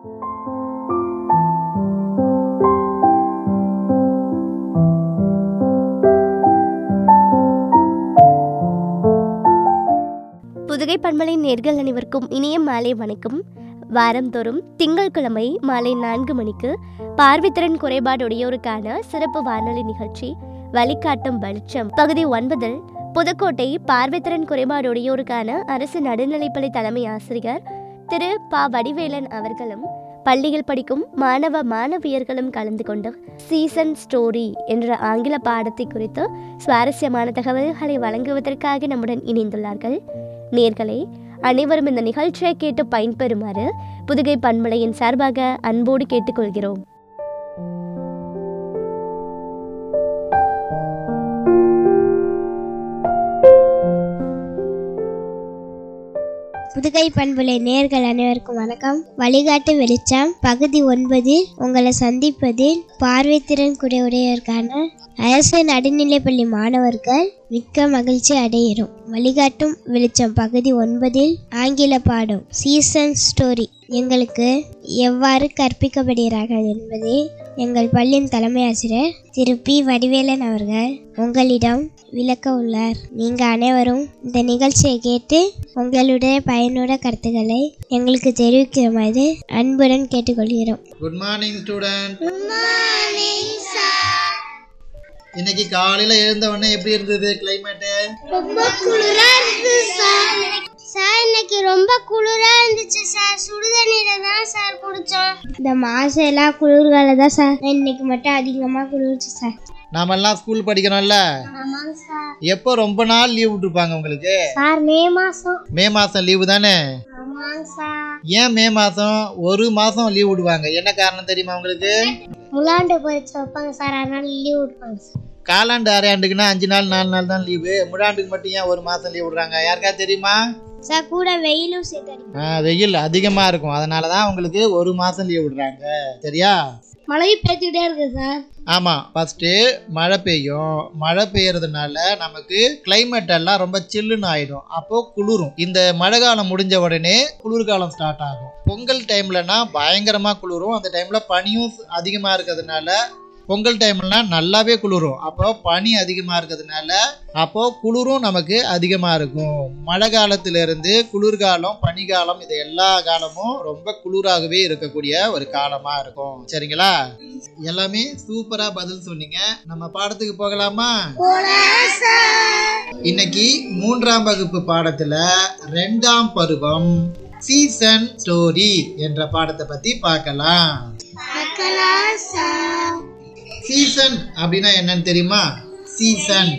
புதுகை பண்பலை நேர்கள் அனைவருக்கும் இனிய மாலை வணக்கம் வாரந்தோறும் திங்கட்கிழமை மாலை நான்கு மணிக்கு பார்வைத்திறன் குறைபாடுடையோருக்கான சிறப்பு வானொலி நிகழ்ச்சி வழிகாட்டும் வெளிச்சம் பகுதி ஒன்பதில் புதுக்கோட்டை பார்வைத்திறன் குறைபாடுடையோருக்கான அரசு நடுநிலைப்பள்ளி தலைமை ஆசிரியர் திரு ப வடிவேலன் அவர்களும் பள்ளியில் படிக்கும் மாணவ மாணவியர்களும் கலந்து கொண்டு சீசன் ஸ்டோரி என்ற ஆங்கில பாடத்தை குறித்து சுவாரஸ்யமான தகவல்களை வழங்குவதற்காக நம்முடன் இணைந்துள்ளார்கள் நேர்களே அனைவரும் இந்த நிகழ்ச்சியை கேட்டு பயன்பெறுமாறு புதுகை பண்பலையின் சார்பாக அன்போடு கேட்டுக்கொள்கிறோம் புதுகை பண்புலை நேர்கள் அனைவருக்கும் வணக்கம் வழிகாட்டு வெளிச்சம் பகுதி ஒன்பது உங்களை சந்திப்பதில் பார்வைத்திறன் குறைவுடையவருக்கான அரசு நடுநிலைப்பள்ளி மாணவர்கள் மிக்க மகிழ்ச்சி அடைகிறோம் வழிகாட்டும் வெளிச்சம் பகுதி ஒன்பதில் ஆங்கில பாடம் சீசன் ஸ்டோரி எங்களுக்கு எவ்வாறு கற்பிக்கப்படுகிறார்கள் என்பதை எங்கள் பள்ளியின் தலைமை ஆசிரியர் திரு பி வடிவேலன் அவர்கள் உங்களிடம் விளக்க உள்ளார் நீங்க அனைவரும் இந்த நிகழ்ச்சியை கேட்டு உங்களுடைய பயனுள்ள கருத்துக்களை எங்களுக்கு தெரிவிக்குமாறு அன்புடன் கேட்டுக்கொள்கிறோம் குட் மார்னிங் ஸ்டூடெண்ட் இன்னைக்கு காலையில எழுந்த உடனே எப்படி இருந்தது கிளைமேட்டு ரொம்ப குளிரா இருக்கு சார் சார் இன்னைக்கு ரொம்ப குளிரா இருந்துச்சு சார் சுடுதண்ணீர தான் சார் குடிச்சோம் இந்த மாசம் எல்லாம் குளிர்கால தான் சார் இன்னைக்கு மட்டும் அதிகமா குளிர்ச்சு சார் நாமெல்லாம் ஸ்கூல் படிக்கிறோம்ல ஆமாங்க சார் எப்போ ரொம்ப நாள் லீவ் விட்டுருப்பாங்க உங்களுக்கு சார் மே மாசம் மே மாசம் லீவு தானே ஆமாங்க சார் ஏன் மே மாசம் ஒரு மாசம் லீவ் விடுவாங்க என்ன காரணம் தெரியுமா உங்களுக்கு முலாண்டு பரிச்சு வைப்பாங்க சார் அதனால லீவ் விடுவாங்க சார் காலாண்டு அரையாண்டுக்குன்னா அஞ்சு நாள் நாலு நாள் தான் லீவு முழாண்டுக்கு மட்டும் ஏன் ஒரு மாசம் லீவ் விடுறாங்க யாருக்கா தெரியுமா சார் கூட வெயிலும் சேர்த்து ஆ, வெயில் அதிகமா இருக்கும் அதனால தான் உங்களுக்கு ஒரு மாசம் லீவ் விடுறாங்க சரியா மழை பெய்துட்டே இருக்கு சார் ஆமாம் ஃபஸ்ட்டு மழை பெய்யும் மழை பெய்யறதுனால நமக்கு climate எல்லாம் ரொம்ப சில்லுன்னு ஆயிடும் அப்போ குளிரும் இந்த மழை காலம் முடிஞ்ச உடனே குளிர்காலம் ஸ்டார்ட் ஆகும் பொங்கல் டைம்லனா பயங்கரமாக குளிரும் அந்த டைமில் பனியும் அதிகமாக இருக்கிறதுனால பொங்கல் டைம்லாம் நல்லாவே குளிரும் அப்போ பனி அதிகமாக இருக்கிறதுனால அப்போ குளிரும் நமக்கு அதிகமாக இருக்கும் மழை காலத்திலிருந்து குளிர்காலம் பனிகாலம் இது எல்லா காலமும் ரொம்ப குளிராகவே இருக்கக்கூடிய ஒரு காலமாக இருக்கும் சரிங்களா எல்லாமே சூப்பரா பதில் சொன்னீங்க நம்ம பாடத்துக்கு போகலாமா இன்னைக்கு மூன்றாம் வகுப்பு பாடத்துல ரெண்டாம் பருவம் சீசன் ஸ்டோரி என்ற பாடத்தை பத்தி பார்க்கலாம் சீசன் அப்படின்னா என்னன்னு தெரியுமா சீசன்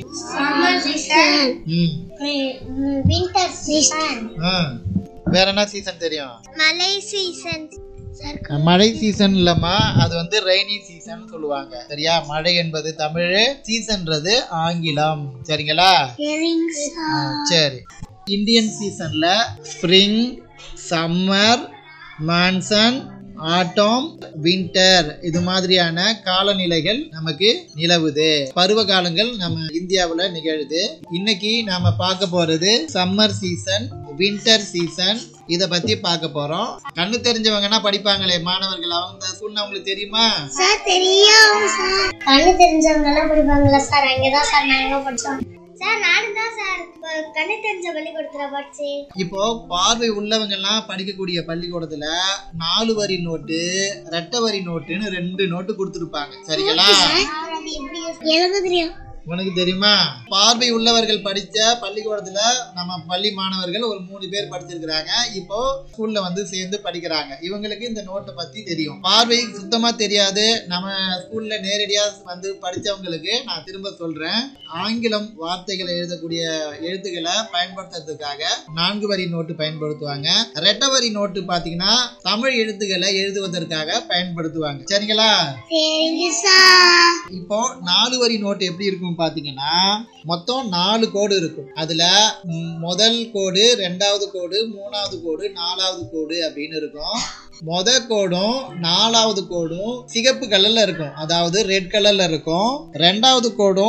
ம் வின்டர் சீசன் ஆ. வேற என்ன சீசன் தெரியும் மழை சீசன் மழை சீசன் இல்லம்மா அது வந்து ரெய்னி சீசன் சொல்லுவாங்க சரியா மழை என்பது தமிழ் சீசன்றது ஆங்கிலம் சரிங்களா ஆ, சரி இந்தியன் சீசன்ல spring summer monsoon autumn winter இது மாதிரியான காலநிலைகள் நமக்கு நிலவுது பருவ காலங்கள் நம்ம இந்தியாவுல நிகழுது இன்னைக்கு நாம பார்க்க போறது சம்மர் சீசன் வின்டர் சீசன் இத பத்தி பார்க்க போறோம் கண்ணு தெரிஞ்சவங்கன்னா படிப்பாங்களே மாணவர்கள் அவங்க ஸ்கூல்ல அவங்களுக்கு தெரியுமா சார் தெரியும் சார் கண்ணு தெரிஞ்சவங்க எல்லாம் படிப்பாங்களா சார் அங்கதான் சார் நாங்க படிச்சோம் சார் நானும் தான் சார் கண்ணு தெரிஞ்ச பள்ளிக்கூடத்துல படிச்சேன் இப்போ பார்வை உள்ளவங்க எல்லாம் படிக்கக்கூடிய பள்ளிக்கூடத்துல நாலு வரி நோட்டு ரெட்டை வரி நோட்டுன்னு ரெண்டு நோட்டு கொடுத்துருப்பாங்க சரிங்களா எனக்கு தெரியும் உனக்கு தெரியுமா பார்வை உள்ளவர்கள் படிச்ச பள்ளிக்கூடத்துல நம்ம பள்ளி மாணவர்கள் ஒரு மூணு பேர் படிச்சிருக்கிறாங்க இப்போ ஸ்கூல்ல வந்து சேர்ந்து படிக்கிறாங்க இவங்களுக்கு இந்த நோட்டை பத்தி தெரியும் பார்வை சுத்தமா தெரியாது நம்ம ஸ்கூல்ல நேரடியா வந்து படிச்சவங்களுக்கு நான் திரும்ப சொல்றேன் ஆங்கிலம் வார்த்தைகளை எழுதக்கூடிய எழுத்துக்களை பயன்படுத்துறதுக்காக நான்கு வரி நோட்டு பயன்படுத்துவாங்க ரெட்டை வரி நோட்டு பாத்தீங்கன்னா தமிழ் எழுத்துக்களை எழுதுவதற்காக பயன்படுத்துவாங்க சரிங்களா சரிங்க சார் இப்போ நாலு வரி நோட்டு எப்படி இருக்கும் பாத்தீங்கன்னா மொத்தம் நாலு கோடு இருக்கும் அதுல ம், முதல் கோடு ரெண்டாவது கோடு மூணாவது கோடு நாலாவது கோடு அப்படின்னு இருக்கும் மொத கோடும் நாலாவது கோடும் சிகப்பு கலர்ல இருக்கும் அதாவது ரெட் கலர்ல இருக்கும் ரெண்டாவது கோடும்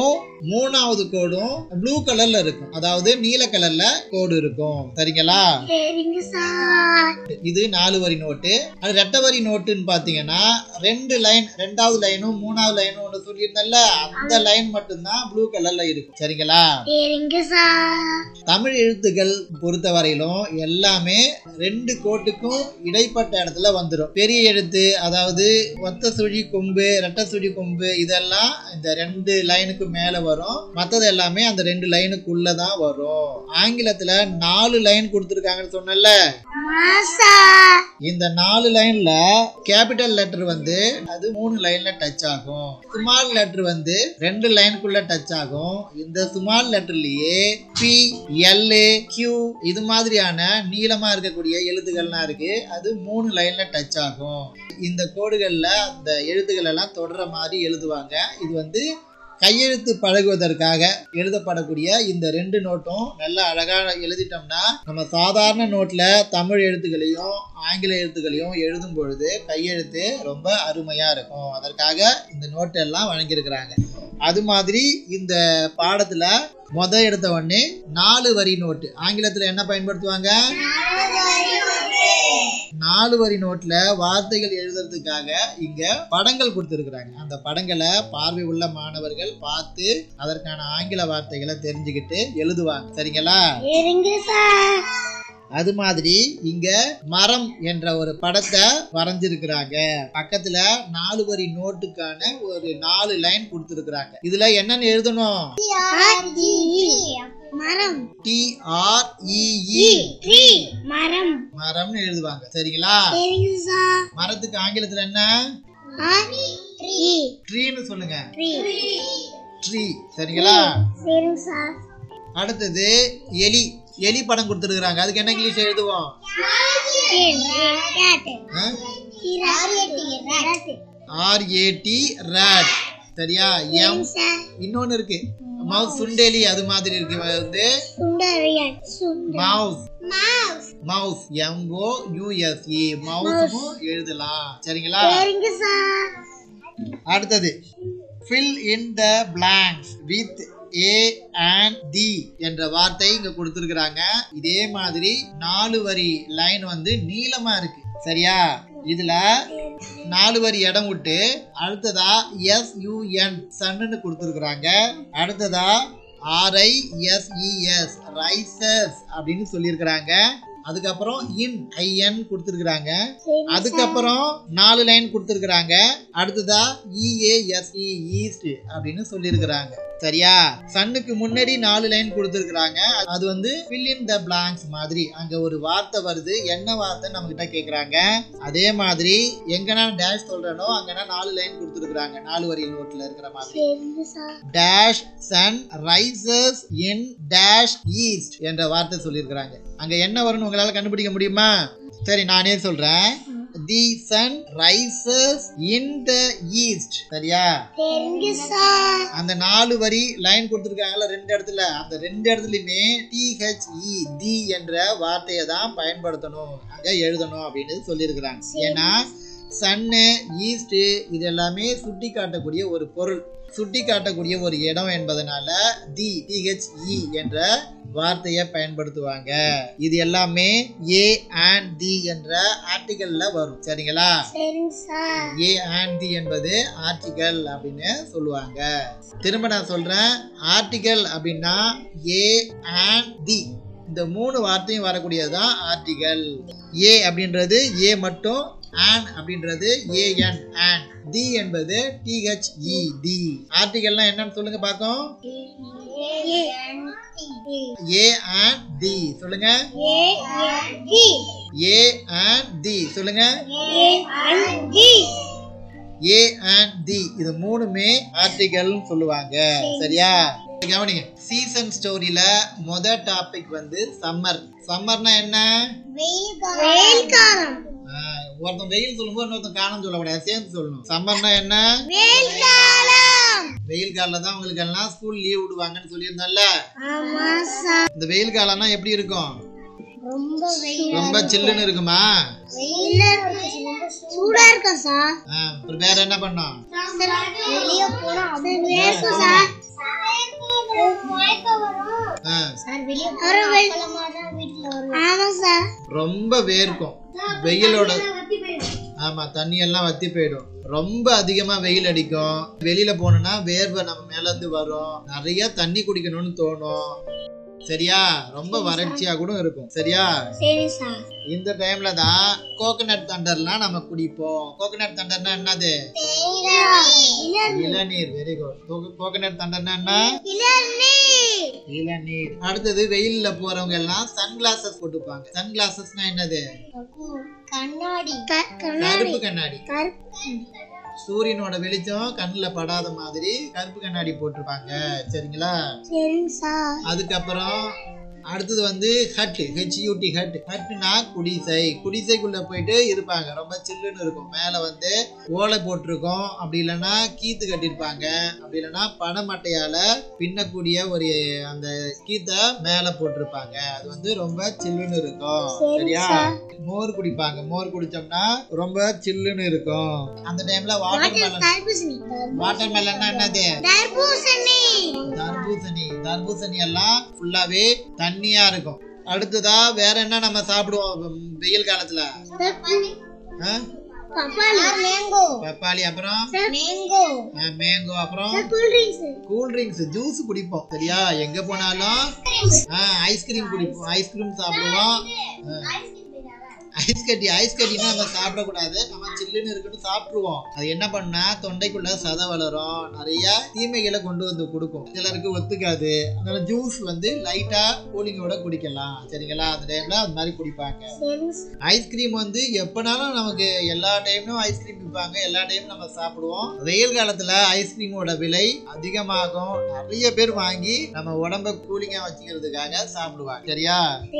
மூணாவது கோடும் ப்ளூ கலர்ல இருக்கும் அதாவது நீல கலர்ல கோடு இருக்கும் சரிங்களா சரிங்க சார் இது நாலு வரி நோட்டு அது ரெட்டை வரி நோட்டுன்னு பாத்தீங்கன்னா ரெண்டு லைன் ரெண்டாவது லைனும் மூணாவது லைனும் ஒன்று சொல்லியிருந்தேன்ல அந்த லைன் மட்டும்தான் ப்ளூ கலர்ல இருக்கும் சரிங்களா சரிங்க சார் தமிழ் எழுத்துக்கள் பொறுத்த வரையிலும் எல்லாமே ரெண்டு கோட்டுக்கும் இடைப்பட்ட இடத்துல வந்துடும் பெரிய எழுத்து அதாவது ஒத்த சுழி கொம்பு ரெட்டை சுழி கொம்பு இதெல்லாம் இந்த ரெண்டு லைனுக்கு மேல வரும் மற்றது எல்லாமே அந்த ரெண்டு லைனுக்குள்ள தான் வரும் ஆங்கிலத்துல நாலு லைன் கொடுத்துருக்காங்கன்னு சொன்னேன்ல மாசா இந்த நாலு லைன்ல கேபிட்டல் லெட்டர் வந்து அது மூணு லைன்ல டச் ஆகும் ஸ்மால் லெட்டர் வந்து ரெண்டு லைனுக்குள்ள டச் ஆகும் இந்த ஸ்மால் லெட்டர்லயே பி எல் கியூ இது மாதிரியான நீளமா இருக்கக்கூடிய எழுத்துக்கள்லாம் இருக்கு அது மூணு லைன்ல டச் ஆகும் இந்த கோடுகள்ல அந்த எழுத்துக்கள் எல்லாம் தொடர மாதிரி எழுதுவாங்க இது வந்து கையெழுத்து பழகுவதற்காக எழுதப்படக்கூடிய இந்த ரெண்டு நோட்டும் நல்ல அழகா எழுதிட்டோம்னா நம்ம சாதாரண நோட்ல தமிழ் எழுத்துக்களையும் ஆங்கில எழுத்துக்களையும் எழுதும் பொழுது கையெழுத்து ரொம்ப அருமையா இருக்கும் அதற்காக இந்த நோட்டு எல்லாம் வழங்கியிருக்கிறாங்க அது மாதிரி இந்த பாடத்துல முத எடுத்த உடனே நாலு வரி நோட்டு ஆங்கிலத்துல என்ன பயன்படுத்துவாங்க நாலு வரி நோட்ல வார்த்தைகள் எழுதுறதுக்காக இங்க படங்கள் கொடுத்துருக்குறாங்க அந்த படங்களை பார்வை உள்ள மாணவர்கள் பார்த்து அதற்கான ஆங்கில வார்த்தைகளை தெரிஞ்சுக்கிட்டு எழுதுவாங்க சரிங்களா சரிங்க சார் அது மாதிரி இங்க மரம் என்ற ஒரு படத்தை வரைஞ்சிருக்கிறாங்க பக்கத்துல நாலு வரி நோட்டுக்கான ஒரு நாலு லைன் கொடுத்துருக்குறாங்க இதுல என்னன்னு எழுதணும் மரம் டி ஆர் இ ட்ரீ மரம் மரம்னு எழுதுவாங்க சரிங்களா சரிங்க சார் மரத்துக்கு ஆங்கிலத்துல என்ன ட்ரீ ட்ரீன்னு சொல்லுங்க ட்ரீ ட்ரீ சரிங்களா சரிங்க சார் அடுத்தது எலி எலி படம் கொடுத்துருக்குறாங்க அதுக்கு என்ன இங்கிலீஷ் எழுதுவோம் ஆர்ஏடி ரேட் சரியா எம் இன்னொன்னு இருக்கு மவுஸ் சுண்டெலி அது மாதிரி இருக்கு வந்து மவுஸ் மவுஸ் எம்ஓ யூஎஸ்இ மவுஸும் எழுதலாம் சரிங்களா சரிங்க சார் அடுத்தது fill in the blanks with a and the என்ற வார்த்தை இங்க கொடுத்துருக்குறாங்க இதே மாதிரி நாலு வரி லைன் வந்து நீளமா இருக்கு சரியா இதுல நாலு வரி இடம் விட்டு அடுத்ததா எஸ் யூஎன் சன்னு கொடுத்துருக்குறாங்க அடுத்ததா ஆர்ஐ எஸ்இஎஸ் ரைசஸ் அப்படின்னு சொல்லியிருக்கிறாங்க அதுக்கப்புறம் இன் ஐஎன் கொடுத்துருக்குறாங்க அதுக்கப்புறம் நாலு லைன் கொடுத்துருக்குறாங்க அடுத்ததா இஏஎஸ்இ ஈஸ்ட் அப்படின்னு சொல்லியிருக்கிறாங்க சரியா சன்னுக்கு முன்னாடி நாலு லைன் கொடுத்துருக்குறாங்க அது வந்து fill in the blanks மாதிரி அங்க ஒரு வார்த்தை வருது என்ன வார்த்தை நம்ம கிட்ட கேக்குறாங்க அதே மாதிரி எங்க நான் டேஷ் சொல்றேனோ அங்கன்னா நாலு லைன் கொடுத்துருக்குறாங்க நாலு வரி நோட்ல இருக்கிற மாதிரி சரிங்க sir dash sun rises in dash east என்ற வார்த்தை சொல்லியிருக்கிறாங்க அங்க என்ன வரும்னு உங்களால கண்டுபிடிக்க முடியுமா சரி நானே சொல்றேன் the sun rises in the east சரியா சரிங்க சார் அந்த நாலு வரி லைன் கொடுத்துருக்காங்கல்ல ரெண்டு இடத்துல அந்த ரெண்டு இடத்துலயுமே டிஹெச்இ தி என்ற வார்த்தையை தான் பயன்படுத்தணும் அங்க எழுதணும் அப்படின்னு சொல்லியிருக்கிறாங்க ஏன்னா சன்னு ஈஸ்ட் இது எல்லாமே சுட்டி காட்டக்கூடிய ஒரு பொருள் சுட்டி காட்டக்கூடிய ஒரு இடம் என்பதனால தி டிஹெச்இ என்ற வார்த்தையை பயன்படுத்துவாங்க இது எல்லாமே ஏ அண்ட் தி என்ற ஆர்டிகல்ல வரும் சரிங்களா சரிங்க சார் ஏ அண்ட் தி என்பது ஆர்டிகல் அப்படின்னு சொல்லுவாங்க திரும்ப நான் சொல்றேன் ஆர்டிகல் அப்படின்னா ஏ அண்ட் தி இந்த மூணு வார்த்தையும் வரக்கூடியதுதான் ஆர்டிகல் ஏ அப்படின்றது ஏ மட்டும் ஆன் அப்படின்றது ஏஎன் ஆன் தி என்பது டிஹெச்இ டி ஆர்டிகல்னா என்னன்னு சொல்லுங்க பார்க்கும் ஏ அண்ட் தி சொல்லுங்க ஏ அண்ட் தி சொல்லுங்க ஏ அண்ட் தி இது மூணுமே ஆர்டிகல் சொல்லுவாங்க சரியா கவனிங்க சீசன் ஸ்டோரியில முத டாபிக் வந்து சம்மர் சம்மர்னா என்ன வெயில் காலம் ஆஹ், ஒருத்தன் வெயில் சொல்லும்போது இன்னொருத்தன் காலம் சொல்லக்கூடாது சேர்ந்து சொல்லணும் சம்மர்னா என்ன வெயில் காலம் வெயில் காலில் தான் உங்களுக்கு எல்லாம் ஸ்கூல் லீவ் விடுவாங்கன்னு சொல்லியிருந்தோம்ல ஆமா சார் இந்த வெயில் காலம்னா எப்படி இருக்கும் ரொம்ப வெயில் ரொம்ப சில்லுன்னு இருக்குமா வெயில சூடா இருக்கும் சார் ஆஹ், அப்புறம் வேற என்ன பண்ணோம் வெளிய போனா வேர்க்கும் சார் ஆ, ஆமா சார் ரொம்ப வேர்க்கும் வெயிலோட ஆமா தண்ணி எல்லாம் வத்தி போயிடும் ரொம்ப அதிகமா வெயில் அடிக்கும் வெளியில போனோம்னா வேர்வை நம்ம மேல இருந்து வரும் நிறைய தண்ணி குடிக்கணும்னு தோணும் சரியா ரொம்ப வறட்சியா கூட இருக்கும் சரியா சரி சார் இந்த டைம்ல தான் கோகனட் தண்டர்லாம் நம்ம குடிப்போம் கோகனட் தண்டர்னா என்னது இளநீர் வெரி குட் கோகனட் தண்டர்னா என்ன இளநீர் அடுத்தது வெயில்ல போறவங்க எல்லாம் சன் கிளாஸஸ் போட்டுப்பாங்க சன் கிளாஸஸ்னா என்னது கண்ணாடி கருப்பு கண்ணாடி சூரியனோட வெளிச்சம் கண்ணுல படாத மாதிரி கருப்பு கண்ணாடி போட்டிருப்பாங்க சரிங்களா சரிங்க சார் அதுக்கப்புறம் அடுத்தது வந்து ஹட் ஹெச்யூடி ஹட் ஹட்னா குடிசை குடிசைக்குள்ள போயிட்டு இருப்பாங்க ரொம்ப சில்லுன்னு இருக்கும் மேல வந்து ஓலை போட்டிருக்கும் அப்படி இல்லைன்னா கீத்து கட்டியிருப்பாங்க அப்படி இல்லைன்னா பனைமட்டையால பின்னக்கூடிய ஒரு அந்த கீத்தை மேல போட்டிருப்பாங்க அது வந்து ரொம்ப சில்லுன்னு இருக்கும் சரியா மோர் குடிப்பாங்க மோர் குடிச்சோம்னா ரொம்ப சில்லுன்னு இருக்கும் அந்த டைம்ல வாட்டர் மெலன் தர்பூசணி வாட்டர் மெலன்னா என்னது தர்பூசணி தர்பூசணி தர்பூசணி எல்லாம் ஃபுல்லாவே தண்ணியா இருக்கும் அடுத்ததா வேற என்ன நம்ம சாப்பிடுவோம் உம், வெயில் காலத்துல ஆ? பப்பாளி மேங்கோ பப்பாளி அப்புறம் மேங்கோ மேங்கோ அப்புறம் cool drinks cool drinks juice குடிப்போம் சரியா எங்க போனாலும் ஐஸ்கிரீம் குடிப்போம் ஐஸ்கிரீம் சாப்பிடுவோம் ஐஸ் கட்டி ஐஸ் கட்டினா நம்ம சாப்பிடக்கூடாது நம்ம சில்லுன்னு இருக்குன்னு சாப்பிடுவோம் அது என்ன பண்ணா தொண்டைக்குள்ள சதை வளரும் நிறைய தீமைகளை கொண்டு வந்து கொடுக்கும் சிலருக்கு ஒத்துக்காது அதனால ஜூஸ் வந்து லைட்டா கூலிங்கோட குடிக்கலாம் சரிங்களா அந்த டைம்ல அது மாதிரி குடிப்பாங்க ஐஸ்கிரீம் வந்து எப்பனாலும் நமக்கு எல்லா டைம்லும் ஐஸ்கிரீம் விற்பாங்க எல்லா டைமும் நம்ம சாப்பிடுவோம் வெயில் காலத்துல ஐஸ்கிரீமோட விலை அதிகமாகும் நிறைய பேர் வாங்கி நம்ம உடம்ப கூலிங்கா வச்சுக்கிறதுக்காக சாப்பிடுவாங்க சரியா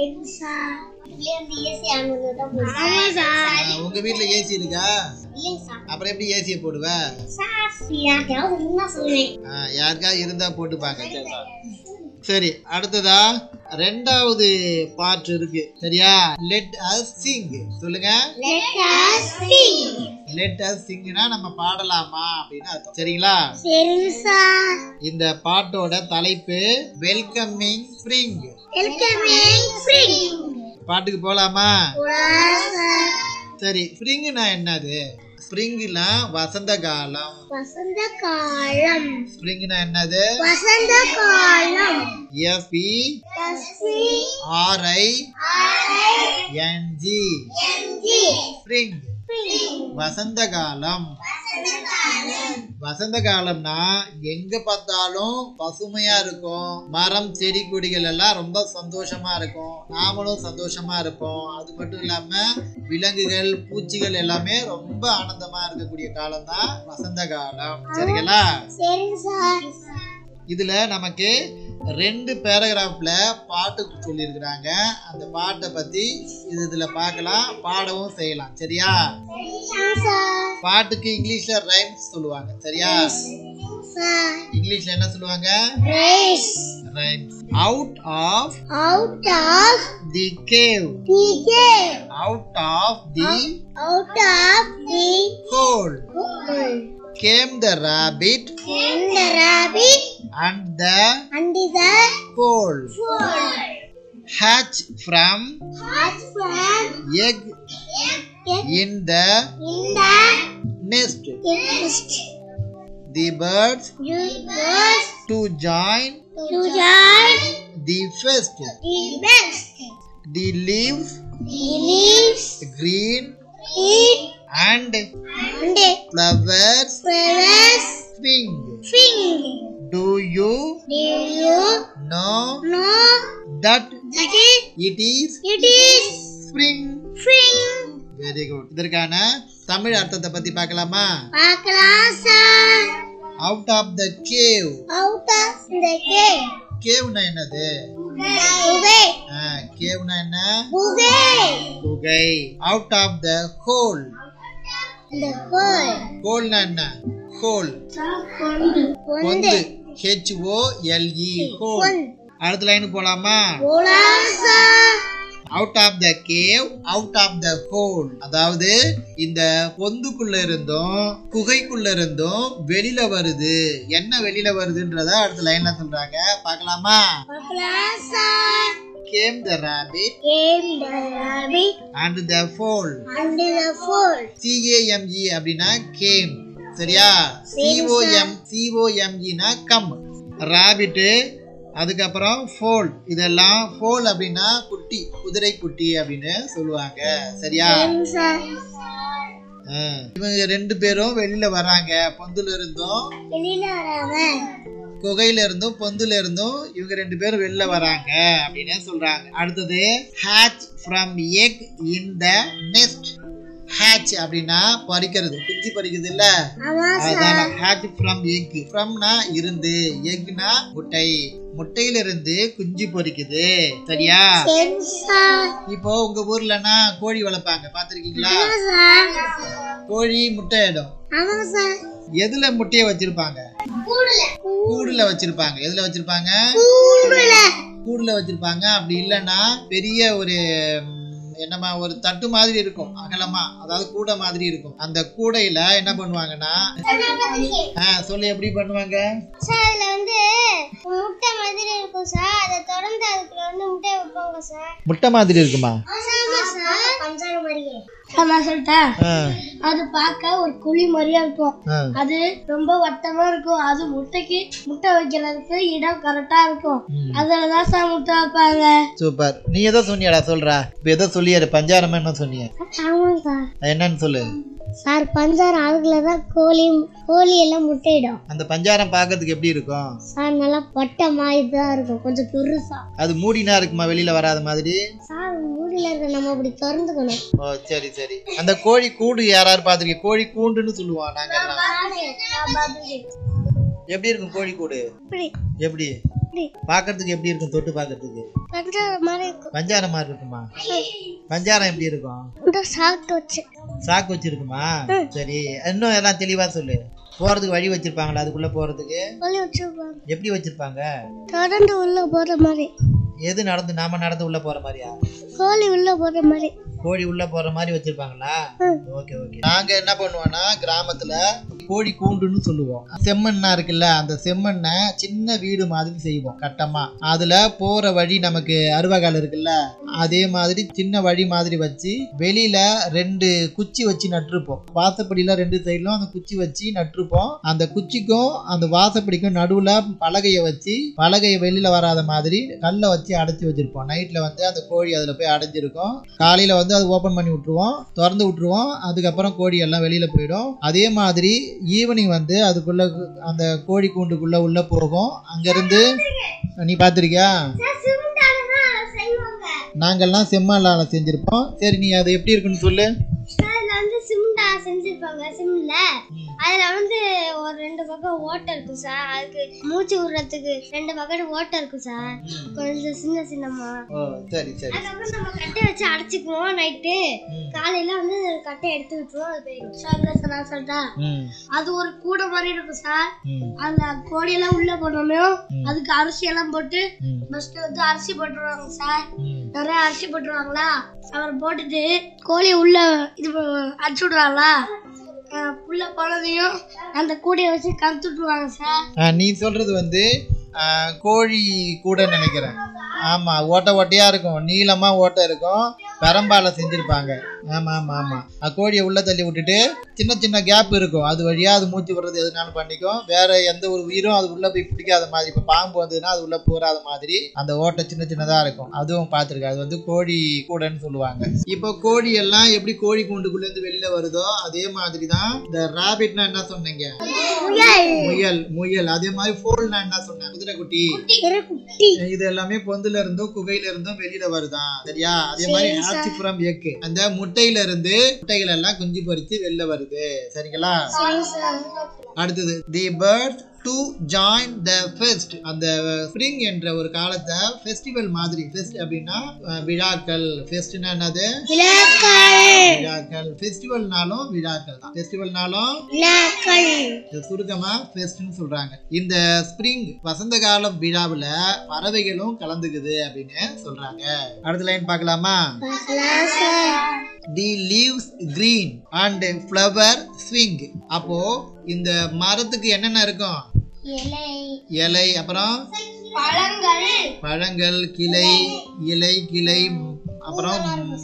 ஆமா சார் ஆஹ், உங்க வீட்ல ஏசி இருக்கா அப்புறம் எப்படி ஏசியை போடுவ சொல்லுவேன் ஆஹ், யாருக்கா இருந்தா போட்டுப்பாங்க சரியா? சரி அடுத்ததா ரெண்டாவது பாட்டு இருக்கு சரியா லெட் அஸ் சிங் சொல்லுங்க Let us sing. Let us சிங்னா நம்ம பாடலாமா அப்படின்னு அர்த்தம் சரிங்களா சரிங்க சார் இந்த பாட்டோட தலைப்பு வெல்கமிங் ஸ்ப்ரிங் வெல்கமிங் ஸ்ப்ரிங் பாட்டுக்கு போலாமா சார் சரி ஸ்ப்ரிங்னா என்னது ஸ்ப்ரிங்னா வசந்த காலம் வசந்த காலம் ஸ்ப்ரிங்னா என்னது வசந்த காலம் எஃப்இ ஆர்ஐ என்ஜி ஸ்ப்ரிங் வசந்த காலம் வசந்த காலம்னா எங்க பார்த்தாலும் பசுமையா இருக்கும் மரம் செடி கொடிகள் எல்லாம் ரொம்ப சந்தோஷமா இருக்கும் நாமளும் சந்தோஷமா இருப்போம் அது மட்டும் இல்லாம விலங்குகள் பூச்சிகள் எல்லாமே ரொம்ப ஆனந்தமா இருக்கக்கூடிய காலம் தான் வசந்த காலம் சரிங்களா சரிங்க சார் இதுல நமக்கு ரெண்டு பேராகிராஃப்ல பாட்டு சொல்லியிருக்கிறாங்க அந்த பாட்டை பத்தி இது இதுல பார்க்கலாம் பாடவும் செய்யலாம் சரியா சார் பாட்டுக்கு இங்கிலீஷ்ல ரைம்ஸ் சொல்லுவாங்க சரியா சார் இங்கிலீஷ்ல என்ன சொல்லுவாங்க race rhymes out of out of the cave the cave out of the out of the hole hole came the rabbit came the rabbit and the and the hole foal hatch from hatch from egg egg in the in the nest nest. the birds You was to join to join the feast the best. the leaves The leaves green eat and and flowers flowers swing sing. do you Do you know know that that is it is it is spring spring? Very good இதற்கான தமிழ் அர்த்தத்தை பத்தி பார்க்கலாமா பார்க்கலாம் sir out of the cave out of இந்த cave கேவ்னா என்னது புகை கேவ்னா என்ன புகை குகை அவுட் ஆஃப் த ஹோல் இந்த ஹோல் ஹோல்னா என்ன ஹோல் பொந்து பொந்து ஹெச் ஓ எல்இ ஹோல் பொந்து அடுத்த லைனுக்கு போலாமா போலாம் sir out of the cave out of the hole அதாவது இந்த பொந்துக்குள்ள இருந்தும் குகைக்குள்ள இருந்தும் வெளியில வருது என்ன வெளியில வருதுன்றத அடுத்த லைன்ல சொல்றாங்க பார்க்கலாமா came the rabbit Came the rabbit and the foal under the fold. C A M E அப்படின்னா கேம் சரியா சிஓஎம் சிஓஎம்இனா கம் ராபிட்டு அதுக்கப்புறம் ஃபோல் இதெல்லாம் ஃபோல் அப்படின்னா குட்டி குதிரை குட்டி அப்படின்னு சொல்லுவாங்க சரியா ஆ. இவங்க ரெண்டு பேரும் வெளியில வராங்க பொந்துல இருந்தும் வெளியில வராம குகையில இருந்தும் பொந்துல இருந்தும் இவங்க ரெண்டு பேரும் வெளில வராங்க அப்படின்னு சொல்றாங்க அடுத்தது hatch from egg in the nest hatch அப்படின்னா பறிக்கிறது குஞ்சு பறிக்கிறது இல்ல ஆமா அதான ஹேட்ச் ஃப்ரம் எக் ஃப்ரம்னா இருந்து எக்னா முட்டை முட்டையில இருந்து குஞ்சு பொரிக்குது சரியா சார் இப்போ உங்க ஊர்லனா கோழி வளர்ப்பாங்க பாத்திருக்கீங்களா சார் கோழி முட்டை இடும் ஆமாங்க சார் எதுல முட்டையை வச்சிருப்பாங்க கூடல கூடுல வச்சிருப்பாங்க எதுல வச்சிருப்பாங்க கூடல கூடுல வச்சிருப்பாங்க அப்படி இல்லைன்னா பெரிய ஒரு ம், என்னமா ஒரு தட்டு மாதிரி இருக்கும் அகலமா அதாவது கூடை மாதிரி இருக்கும் அந்த கூடையில என்ன பண்ணுவாங்கன்னா ஆ, சொல்லு எப்படி பண்ணுவாங்க சார் அதுல வந்து முட்டை மாதிரி இருக்கும் சார் அதை தொடர்ந்து அதுக்குள்ள வந்து முட்டை வைப்பாங்க சார் முட்டை மாதிரி இருக்குமா ஆமா சார் பஞ்சார மாதிரியே நான் சொல்லிட்டேன் ஆ, அது பார்க்க ஒரு குழி மாதிரியா இருக்கும் ஆ. அது ரொம்ப வட்டமா இருக்கும் அது முட்டைக்கு முட்டை வைக்கிறதுக்கு இடம் கரெக்டா இருக்கும் ம். அதுலதான் சார் முட்டை வைப்பாங்க சூப்பர் நீ எதோ சொன்னியாடா சொல்றா இப்ப ஏதோ சொல்லியாரு பஞ்சாரம் என்ன சொன்னிய ஆமாங்க சார் அது என்னன்னு சொல்லு சார் பஞ்சாரம் அதுக்குள்ளதான் கோழி கோழி எல்லாம் முட்டையிடும் அந்த பஞ்சாரம் பார்க்கிறதுக்கு எப்படி இருக்கும் சார் நல்லா வட்டமா இதுதான் இருக்கும் கொஞ்சம் பெருசா அது மூடினா இருக்குமா வெளியில வராத மாதிரி சார் மூடில இருக்க நம்ம அப்படி திறந்துக்கணும் ஓ சரி சரி அந்த கோழி கூடு யாராரு பாத்திருக்கீங்க கோழி கூண்டுன்னு சொல்லுவோம் நாங்க எல்லாம் எப்படி இருக்கும் கோழி கூடு இப்படி எப்படி இப்படி பார்க்கிறதுக்கு எப்படி இருக்கும் தொட்டு பார்க்கிறதுக்கு பஞ்சாரம் மாதிரி இருக்கும் பஞ்சாரம் மாதிரி இருக்குமா பஞ்சாரம் எப்படி இருக்கும் இந்த சாப்பிட்டு வச்சு சாக்கு வச்சிருக்குமா சரி இன்னும் எல்லாம் தெளிவா சொல்லு போறதுக்கு வழி வச்சிருப்பாங்களா அதுக்குள்ள போறதுக்கு கோழி வச்சிருப்பாங்க எப்படி வச்சிருப்பாங்க தொடர்ந்து உள்ள போற மாதிரி எது நடந்து நாம நடந்து உள்ள போற மாதிரியா கோழி உள்ள போற மாதிரி கோழி உள்ள போற மாதிரி வச்சிருப்பாங்களா ஓகே ஓகே நாங்க என்ன பண்ணுவோம்னா கிராமத்துல கோழி கூண்டுன்னு சொல்லுவோம் செம்மண்ணா இருக்குல்ல அந்த செம்மண்ணை சின்ன வீடு மாதிரி செய்வோம் கட்டமா அதுல போற வழி நமக்கு அருவகால் இருக்குல்ல அதே மாதிரி சின்ன வழி மாதிரி வச்சு வெளியில ரெண்டு குச்சி வச்சு நட்டிருப்போம் வாசப்படியில ரெண்டு சைட்லும் அந்த குச்சி வச்சு நட்டிருப்போம் அந்த குச்சிக்கும் அந்த வாசப்படிக்கும் நடுவுல பலகையை வச்சு பலகையை வெளியில வராத மாதிரி கல்லை வச்சு அடைச்சி வச்சிருப்போம் நைட்ல வந்து அந்த கோழி அதுல போய் அடைஞ்சிருக்கும் காலையில வந்து அது ஓபன் பண்ணி விட்டுருவோம் திறந்து விட்டுருவோம் அதுக்கப்புறம் கோழி எல்லாம் வெளியில போயிடும் அதே மாதிரி ஈவினிங் வந்து அதுக்குள்ள அந்த கோழி கூண்டுக்குள்ள உள்ள போகும் அங்கிருந்து நீ பார்த்திருக்கியா நாங்கெல்லாம் செம்மல்லால செஞ்சிருப்போம் சரி நீ அது எப்படி இருக்குன்னு சொல்லு அதுல வந்து சிம்டா செஞ்சிருப்பாங்க சிம்ல அதுல வந்து ஒரு ரெண்டு பக்கம் ஓட்டை இருக்கும் சார் அதுக்கு மூச்சு விடுறதுக்கு ரெண்டு பக்கம் ஓட்டை இருக்கும் சார் கொஞ்சம் சின்ன சின்னமா ஓ சரி சரி அதுக்கப்புறம் நம்ம கட்டை வச்சு அடைச்சிக்குவோம் நைட்டு ம். காலையில வந்து கட்டை எடுத்து விட்டுருவோம் அது போயிடும் சார் இல்ல சார் நான் சொல்லிட்டேன் ம் அது ஒரு கூடை மாதிரி இருக்கும் சார் ம் அந்த கோழியெல்லாம் உள்ள போனோம் ம். அதுக்கு அரிசி எல்லாம் போட்டு ம் ஃபர்ஸ்ட் வந்து அரிசி போட்டுருவாங்க சார் ம் நிறைய அரிசி போட்டுருவாங்களா அப்புறம் போட்டுட்டு கோழி உள்ள இது ப- அடிச்சு விடுவாங்களா அஹ் உள்ள போனதையும் அந்த கூடையை வச்சு கவுத்து விட்டுருவாங்க சார் ஆ, நீ சொல்றது வந்து ஆ, கோழி கூட நினைக்கிறேன் ஆமா ஓட்டை ஓட்டையா இருக்கும் நீளமா ஓட்டை இருக்கும் பெரம்பால செஞ்சிருப்பாங்க ஆமா ஆமா ஆமா அது கோழியை உள்ள தள்ளி விட்டுட்டு சின்ன சின்ன கேப் இருக்கும் அது வழியா அது மூச்சு விடுறது எதுனாலும் பண்ணிக்கும் வேற எந்த ஒரு உயிரும் அது உள்ள போய் பிடிக்காத மாதிரி இப்போ பாம்பு வந்ததுன்னா அது உள்ள போறாத மாதிரி அந்த ஓட்டை சின்ன சின்னதா இருக்கும் அதுவும் பார்த்துருக்கேன் அது வந்து கோழி கூடன்னு சொல்லுவாங்க இப்போ கோழி எல்லாம் எப்படி கோழி கூண்டுக்குள்ள இருந்து வெளியில வருதோ அதே மாதிரி தான் இந்த ராபிட்னா என்ன சொன்னீங்க முயல் முயல் அதே மாதிரி ஃபோல்னா என்ன சொன்னேன் குதிரைக்குட்டி குட்டி இது எல்லாமே பொந்துல இருந்தும் குகையில இருந்தும் வெளியில வருதான் சரியா அதே மாதிரி ஹாச்சி ஃப்ரம் எக் அந்த முட்டையில இருந்து முட்டைகள் எல்லாம் குஞ்சு பொரிச்சு வெளில வருது சரிங்களா அடுத்தது the birds to join the feast அந்த ஸ்ப்ரிங் என்ற ஒரு காலத்தை ஃபெஸ்டிவல் மாதிரி ஃபெஸ்ட் அப்படின்னா அஹ், விழாக்கள் ஃபெஸ்ட்னா என்னது விழாக்கள் ஃபெஸ்டிவல்னாலும் விழாக்கள் தான் ஃபெஸ்டிவல்னாலும் இது சுருக்கமா ஃபெஸ்ட்னு சொல்றாங்க இந்த ஸ்ப்ரிங் வசந்த காலம் விழாவுல பறவைகளும் கலந்துக்குது அப்படின்னு சொல்றாங்க அடுத்த லைன் பார்க்கலாமா the leaves green and flower swing அப்போ இந்த மரத்துக்கு என்னென்ன இருக்கும் இலை அப்புறம் பழங்கள் கிளை இலை கிளை ம், அப்புறம்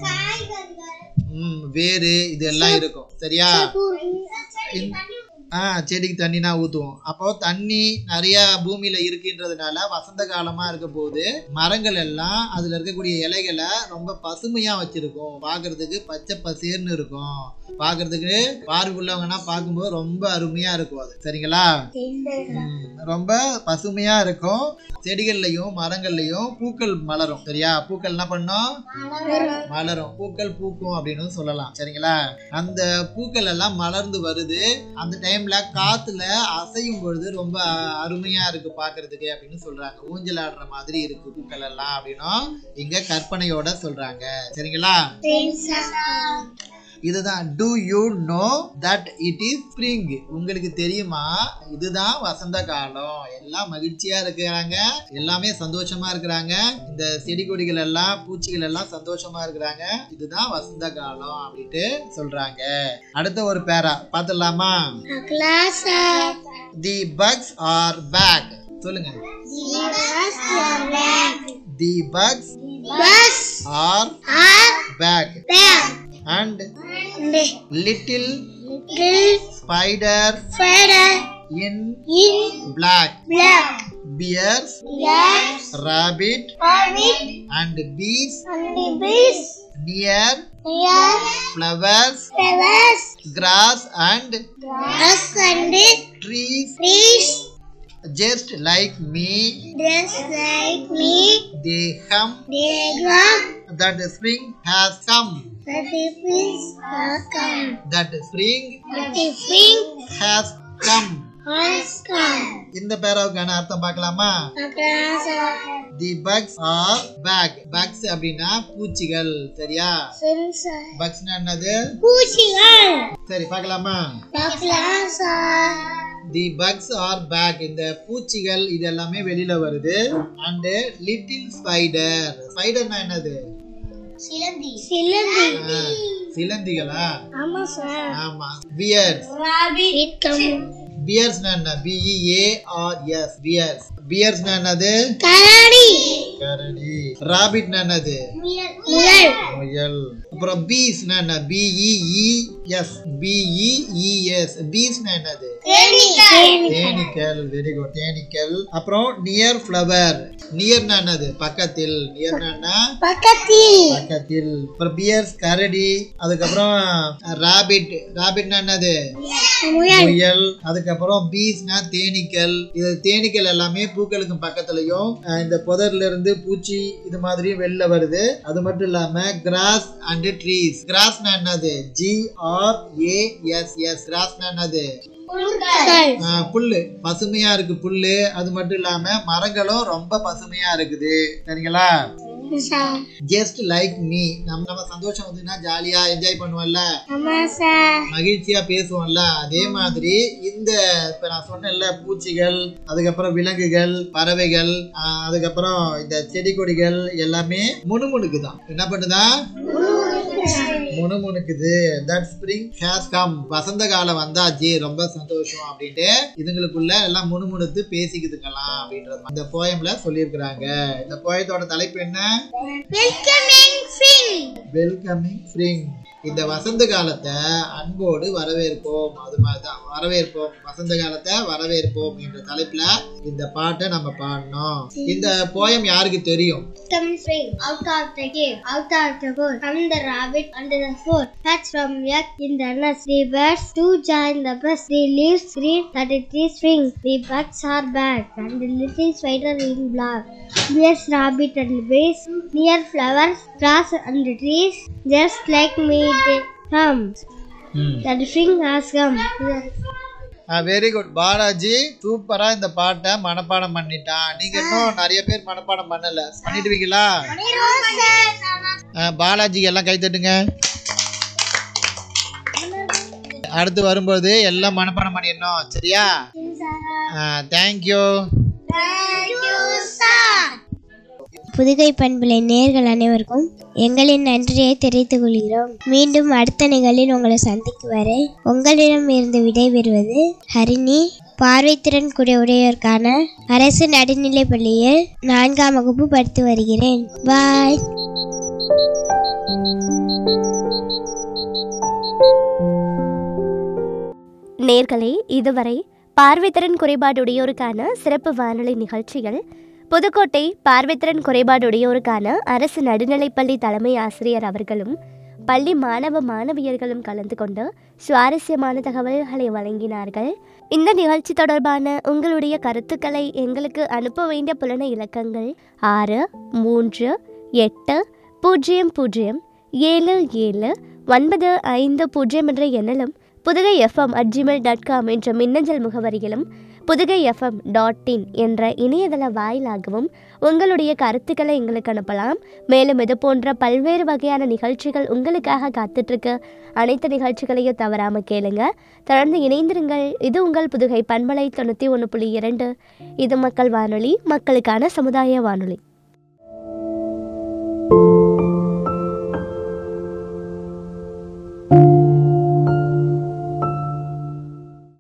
ம், வேரு இது எல்லாம் இருக்கும் சரியா இந்த- ஆ செடிக்கு தண்ணினா ஊற்றுவோம் அப்போ தண்ணி நிறைய பூமியில இருக்குன்றதுனால வசந்த காலமா இருக்க போது மரங்கள் எல்லாம் அதுல இருக்கக்கூடிய இலைகளை ரொம்ப பசுமையா வச்சிருக்கும் பார்க்கிறதுக்கு பச்சை பசேர்னு இருக்கும் பார்க்கிறதுக்கு பார்வையுள்ளவங்கன்னா பார்க்கும்போது ரொம்ப அருமையா இருக்கும் அது சரிங்களா ம், ரொம்ப பசுமையா இருக்கும் செடிகள்லயும் மரங்கள்லயும் பூக்கள் மலரும் சரியா பூக்கள் என்ன பண்ணும் மலரும் பூக்கள் பூக்கும் அப்படின்னு சொல்லலாம் சரிங்களா அந்த பூக்கள் எல்லாம் மலர்ந்து வருது அந்த டைம்ல காத்துல அசையும் பொழுது ரொம்ப அ- அருமையா இருக்கு பாக்குறதுக்கு அப்படின்னு சொல்றாங்க ஊஞ்சல் ஆடுற மாதிரி இருக்கு பூக்கள் எல்லாம் அப்படின்னும் இங்க கற்பனையோட சொல்றாங்க சரிங்களா இதுதான் do you know that it is spring உங்களுக்கு தெரியுமா இதுதான் வசந்த காலம் எல்லாம் மகிழ்ச்சியா இருக்கிறாங்க எல்லாமே சந்தோஷமா இருக்கிறாங்க இந்த செடி கொடிகள் எல்லாம் பூச்சிகள் எல்லாம் சந்தோஷமா இருக்கிறாங்க இதுதான் வசந்த காலம் அப்படின்ட்டு சொல்றாங்க அடுத்த ஒரு பேரா பார்த்துடலாமா தி பக்ஸ் ஆர் பேக் சொல்லுங்க the bugs are back and little spider in black bears rabbit and bees near flowers grass and trees just like me they hum that spring has come that spring has come இந்த பேராவுக்கான அர்த்தம் பார்க்கலாமா the bugs are back bugs அப்படின்னா பூச்சிகள் சரியா பக்ஸ்னா என்னது சரி பார்க்கலாமா தி பக்ஸ் ஆர் பேக் இந்த பூச்சிகள் இது எல்லாமே வெளியில வருது அண்ட் லிட்டில் ஸ்பைடர் ஸ்பைடர்னா என்னது ஆ, சிலந்திகளா ஆமா சார் ஆமா பியர்ஸ் பியர்ஸ்னா என்ன பிஇஏ ஆர் எஸ் பியர்ஸ் பியர்ஸ்னா என்னது கரடி கரடி ராபிட்னா என்னது முயல் முயல் அப்புறம் பீஸ்னா என்ன பிஇஇஎஸ் பிஇஇஎஸ் பீஸ்னா என்னது தேனீக்கள் வெரி குட் தேனீக்கள் அப்புறம் நியர் ஃப்ளவர் நியர்னா என்னது பக்கத்தில் நியர்னா என்ன பக்கத்தில் பக்கத்தில் அப்புறம் பியர்ஸ் கரடி அதுக்கப்புறம் ராபிட் ராபிட்னா என்னது முயல் முயல் அதுக்கப்புறம் பீஸ்னா தேனீக்கள் இது தேனீக்கள் எல்லாமே பூக்களுக்கு பக்கத்துலயும் அஹ், இந்த புதர்ல இருந்து பூச்சி இது மாதிரி வெளில வருது அது மட்டும் இல்லாம கிராஸ் அண்ட் ட்ரீஸ் கிராஸ்னா என்னது G R A S S கிராஸ்னா என்னது அஹ், புல்லு பசுமையா இருக்கு புல்லு அது மட்டும் இல்லாம மரங்களும் ரொம்ப பசுமையா இருக்குது சரிங்களா ஜஸ்ட் லைக் மீ நம்ம நம்ம சந்தோஷம் வந்துன்னா ஜாலியா என்ஜாய் பண்ணுவோம்ல ஆமா சார் மகிழ்ச்சியா பேசுவோம்ல அதே மாதிரி இந்த இப்ப நான் சொன்னேன்ல பூச்சிகள் அதுக்கப்புறம் விலங்குகள் பறவைகள் ஆஹ், அதுக்கப்புறம் இந்த செடி கொடிகள் எல்லாமே முணுமுணுக்கு தான் என்ன பண்ணுதா முணுமுணுக்குது தட் ஸ்ப்ரிங் ஹேஸ் கம் வசந்த காலம் வந்தாச்சு ரொம்ப சந்தோஷம் அப்படின்ட்டு இதுங்களுக்குள்ள எல்லாம் முணுமுணுத்து பேசிக்குதுங்களாம் அப்படின்றது இந்த போயம்ல சொல்லியிருக்கிறாங்க இந்த போயத்தோட தலைப்பு என்ன வெல்கமிங் ஃபிங் வெல்கமிங் ஸ்ப்ரிங் இந்த வசந்த காலத்தை அன்போடு வரவேற்போம் அது மாதிரிதான் வரவேற்போம் வசந்த காலத்தை வரவேற்போம் என்ற தலைப்புல இந்த பாட்டை நம்ம பாடணும் இந்த போயம் யாருக்கு தெரியும் Come spring, out of the cave, out of the hole, come the rabbit under the floor. Hatch from yak in the nest. The birds do join the bus. The leaves green, that it is spring. The bugs are back, and the little spider in black. There's rabbit and bees, near flowers, grass and trees, just like me they come. That spring has come. Very good Balaji சூப்பரா இந்த பாட்டை மனப்பாடம் பண்ணிட்டான் நீங்க இன்னும் நிறைய பேர் மனப்பாடம் பண்ணல பண்ணிடுவீங்களா ஆ, பாலாஜிக்கு எல்லாம் கை தட்டுங்க அடுத்து வரும்போது எல்லாம் மனப்பாடம் பண்ணிடணும் சரியா தேங்க்யூ புதுகை பண்புலை நேர்கள் அனைவருக்கும் எங்களின் நன்றியை தெரிவித்துக் கொள்கிறோம் மீண்டும் அடுத்த நிகழ்வில் உங்களை சந்திக்கும் வரை உங்களிடம் இருந்து விடைபெறுவது ஹரிணி பார்வைத்திறன் கூடிய உடையோருக்கான அரசு நடுநிலைப் பள்ளியில் நான்காம் வகுப்பு படித்து வருகிறேன் பாய் நேர்களே இதுவரை பார்வைத்திறன் குறைபாடுடையோருக்கான சிறப்பு வானொலி நிகழ்ச்சிகள் புதுக்கோட்டை பார்வைத்திறன் குறைபாடுடையோருக்கான அரசு நடுநிலைப்பள்ளி தலைமை ஆசிரியர் அவர்களும் பள்ளி மாணவ மாணவியர்களும் கலந்து கொண்டு சுவாரஸ்யமான தகவல்களை வழங்கினார்கள் இந்த நிகழ்ச்சி தொடர்பான உங்களுடைய கருத்துக்களை எங்களுக்கு அனுப்ப வேண்டிய புலன இலக்கங்கள் ஆறு மூன்று எட்டு பூஜ்ஜியம் பூஜ்ஜியம் ஏழு ஏழு ஒன்பது ஐந்து பூஜ்ஜியம் என்ற எண்ணிலும் Pudukai FM at Gmail dot com என்ற மின்னஞ்சல் முகவரியிலும் புதுகை எஃப்எம் டாட் இன் என்ற இணையதள வாயிலாகவும் உங்களுடைய கருத்துக்களை எங்களுக்கு அனுப்பலாம் மேலும் இது போன்ற பல்வேறு வகையான நிகழ்ச்சிகள் உங்களுக்காக காத்துட்ருக்கு அனைத்து நிகழ்ச்சிகளையும் தவறாமல் கேளுங்க தொடர்ந்து இணைந்திருங்கள் இது உங்கள் புதுகை பண்பலை தொண்ணூற்றி ஒன்று புள்ளி இரண்டு இது மக்கள் வானொலி மக்களுக்கான சமுதாய வானொலி